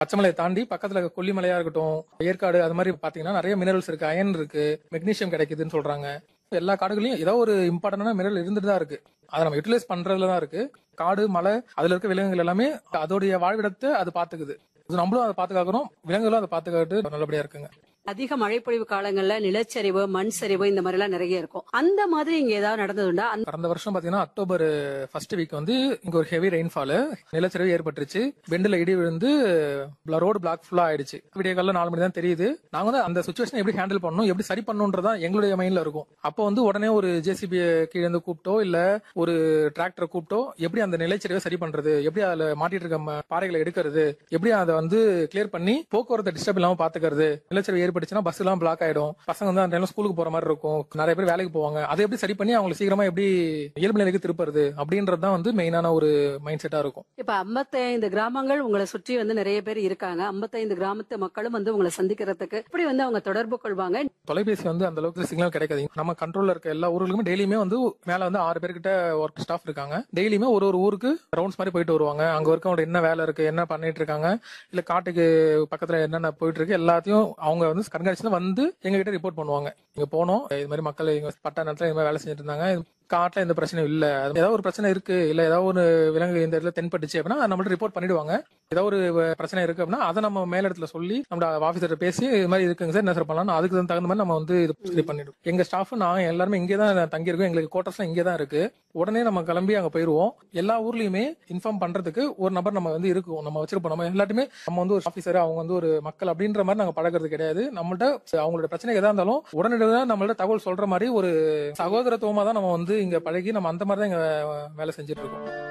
பச்சைமலையை தாண்டி பக்கத்துல கொல்லிமலையா இருக்கட்டும் ஏற்காடு அது மாதிரி பாத்தீங்கன்னா நிறைய மினரல்ஸ் இருக்கு அயன் இருக்கு மெக்னீசியம் கிடைக்குதுன்னு சொல்றாங்க எல்லா காடுகளையும் ஏதோ ஒரு இம்பார்ட்டன்டான மினரல் இருந்துட்டு தான் இருக்கு அதை நம்ம யூட்டிலைஸ் பண்றதுல தான் இருக்கு காடு மலை அதுல இருக்க விலங்குகள் எல்லாமே அதோடைய வாழ்விடத்தை அது பாத்துக்குது இது நம்மளும் அதை பாத்துக்காக்கிறோம் விலங்குகளும் அதை பாத்துக்கிட்டு நல்லபடியா இருக்குங்க அதிக மழைப்பொழிவு காலங்கள்ல நிலச்சரிவு மண் சரிவு இந்த மாதிரி எல்லாம் நிறைய இருக்கும் அந்த மாதிரி இங்க ஏதாவது நடந்ததுண்டா அந்த கடந்த வருஷம் பாத்தீங்கன்னா அக்டோபர் ஃபர்ஸ்ட் வீக் வந்து இங்க ஒரு ஹெவி ரெயின்ஃபால் நிலச்சரிவு ஏற்பட்டுருச்சு பெண்டுல இடி விழுந்து ரோடு பிளாக் ஃபுல்லா ஆயிடுச்சு விடிய காலைல நாலு மணி தான் தெரியுது நாங்க வந்து அந்த சுச்சுவேஷன் எப்படி ஹேண்டில் பண்ணணும் எப்படி சரி பண்ணணும்ன்றதா எங்களுடைய மைண்ட்ல இருக்கும் அப்போ வந்து உடனே ஒரு ஜேசிபி கீழே இருந்து கூப்பிட்டோ இல்ல ஒரு டிராக்டரை கூப்பிட்டோ எப்படி அந்த நிலச்சரிவை சரி பண்றது எப்படி அதுல மாட்டிட்டு இருக்க ம- பாறைகளை எடுக்கிறது எப்படி அதை வந்து கிளியர் பண்ணி போக்குவரத்து டிஸ்டர்ப் இல்லாம பாத்துக்கிறது நிலச்சரிவு ஏற்பட்டுச்சுன்னா பஸ் எல்லாம் பிளாக் ஆயிடும் பசங்க வந்து அந்த டைம்ல ஸ்கூலுக்கு போற மாதிரி இருக்கும் நிறைய பேர் வேலைக்கு போவாங்க அதை எப்படி சரி பண்ணி அவங்களை சீக்கிரமா எப்படி இயல்பு நிலைக்கு திருப்புறது அப்படின்றது தான் வந்து மெயினான ஒரு மைண்ட் செட்டா இருக்கும் இப்ப 55 கிராமங்கள் உங்களை சுற்றி வந்து நிறைய பேர் இருக்காங்க 55 கிராமத்து மக்களும் வந்து உங்களை சந்திக்கிறதுக்கு எப்படி வந்து அவங்க தொடர்பு கொள்வாங்க தொலைபேசி வந்து அந்த அளவுக்கு சிக்னல் கிடைக்காது நம்ம கண்ட்ரோல்ல இருக்க எல்லா ஊர்களுக்குமே டெய்லியுமே வந்து மேல வந்து ஆறு பேர்கிட்ட ஒர்க் ஸ்டாஃப் இருக்காங்க டெய்லியுமே ஒரு ஒரு ஊருக்கு ரவுண்ட்ஸ் மாதிரி போயிட்டு வருவாங்க அங்க இருக்கவங்க என்ன வேலை இருக்கு என்ன பண்ணிட்டு இருக்காங்க இல்ல காட்டுக்கு பக்கத்துல என்னென்ன போயிட்டு இருக்கு எல்லாத்தையும் அவங்க வந்து கண்காணிச்சுல வந்து எங்க கிட்ட ரிப்போர்ட் பண்ணுவாங்க இங்க போனோம் இது மாதிரி மக்கள் இங்க பட்ட நேரத்துல இது மாதிரி வேலை செஞ்சுட்டு இருந்தாங்க காட்டுல எந்த பிரச்சனையும் இல்ல அது ஏதாவது ஒரு பிரச்சனை இருக்கு இல்ல ஏதாவது ஒரு விலங்கு இந்த இடத்துல தென்பட்டுச்சு அப்படின்னா நம்மள்ட்ட ரிப்போர்ட் பண்ணிடுவாங்க ஏதாவது ஒரு வ- பிரச்சனை இருக்கு அப்படின்னா அதை நம்ம மேலிடத்துல சொல்லி நம்ம ஆபீசர் பேசி இது மாதிரி இருக்குங்க சார் என்ன சார் பண்ணலாம் அதுக்கு தகுந்த மாதிரி நம்ம வந்து இது சரி பண்ணிடுவோம் எங்க ஸ்டாஃப் நான் எல்லாருமே இங்கே தான் தங்கியிருக்கோம் எங்களுக்கு கோட்டர்ஸ்லாம் இங்கே தான் இருக்கு உடனே நம்ம கிளம்பி அங்க போயிருவோம் எல்லா ஊர்லயுமே இன்ஃபார்ம் பண்றதுக்கு ஒரு நபர் நம்ம வந்து இருக்கும் நம்ம வச்சிருப்போம் நம்ம எல்லாத்தையுமே நம்ம வந்து ஒரு ஆபீசர் அவங்க வந்து ஒரு மக்கள் அப்படின்ற மாதிரி நாங்க பழகிறது கிடையாது நம்மள்ட்ட அவங்களோட பிரச்சனை எதா இருந்தாலும் உடனடியாக நம்மள்ட்ட தகவல் சொல்ற மாதிரி ஒரு சகோதரத்துவமா தான் நம்ம வந்து இங்க பழகி நம்ம அந்த மாதிரி தான் இங்க வேலை செஞ்சுட்டு இருக்கோம்